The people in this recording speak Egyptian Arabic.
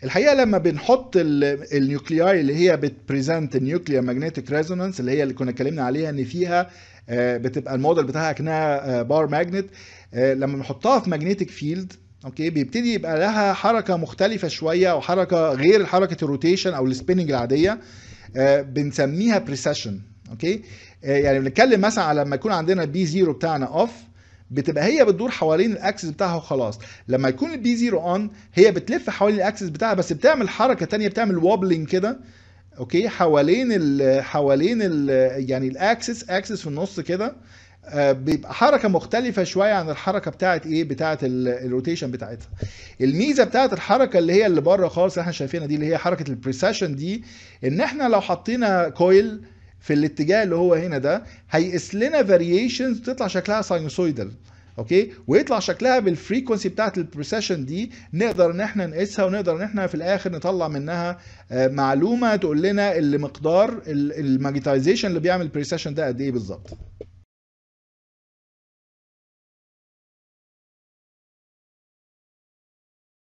الحقيقه لما بنحط ال- النيوكلياي اللي هي بتبريزنت النيوكليير ماجنتيك ريزونانس اللي هي اللي كنا اتكلمنا عليها ان فيها آه، بتبقى الموديل بتاعها كانها بار ماجنت لما بنحطها في ماجنتيك فيلد اوكي بيبتدي يبقى لها حركه مختلفه شويه او حركه غير حركه الروتيشن او السبيننج العاديه آه، بنسميها بريسيشن اوكي آه، يعني بنتكلم مثلا على لما يكون عندنا البي زيرو بتاعنا اوف بتبقى هي بتدور حوالين الاكسس بتاعها وخلاص لما يكون البي زيرو اون هي بتلف حوالين الاكسس بتاعها بس بتعمل حركه تانية بتعمل وابلنج كده اوكي حوالين ال حوالين ال يعني الاكسس اكسس في النص كده آه، بيبقى حركه مختلفه شويه عن الحركه بتاعت ايه بتاعت ال- الروتيشن بتاعتها الميزه بتاعت الحركه اللي هي اللي بره خالص اللي احنا شايفينها دي اللي هي حركه البريسيشن دي ان احنا لو حطينا كويل في الاتجاه اللي هو هنا ده هيقيس لنا فاريشنز تطلع شكلها ساينوسويدال اوكي ويطلع شكلها بالفريكونسي بتاعت البريسيشن دي نقدر ان احنا نقيسها ونقدر ان احنا في الاخر نطلع منها آه، معلومه تقول لنا اللي مقدار الماجنتايزيشن اللي بيعمل البريسيشن ده قد ايه بالظبط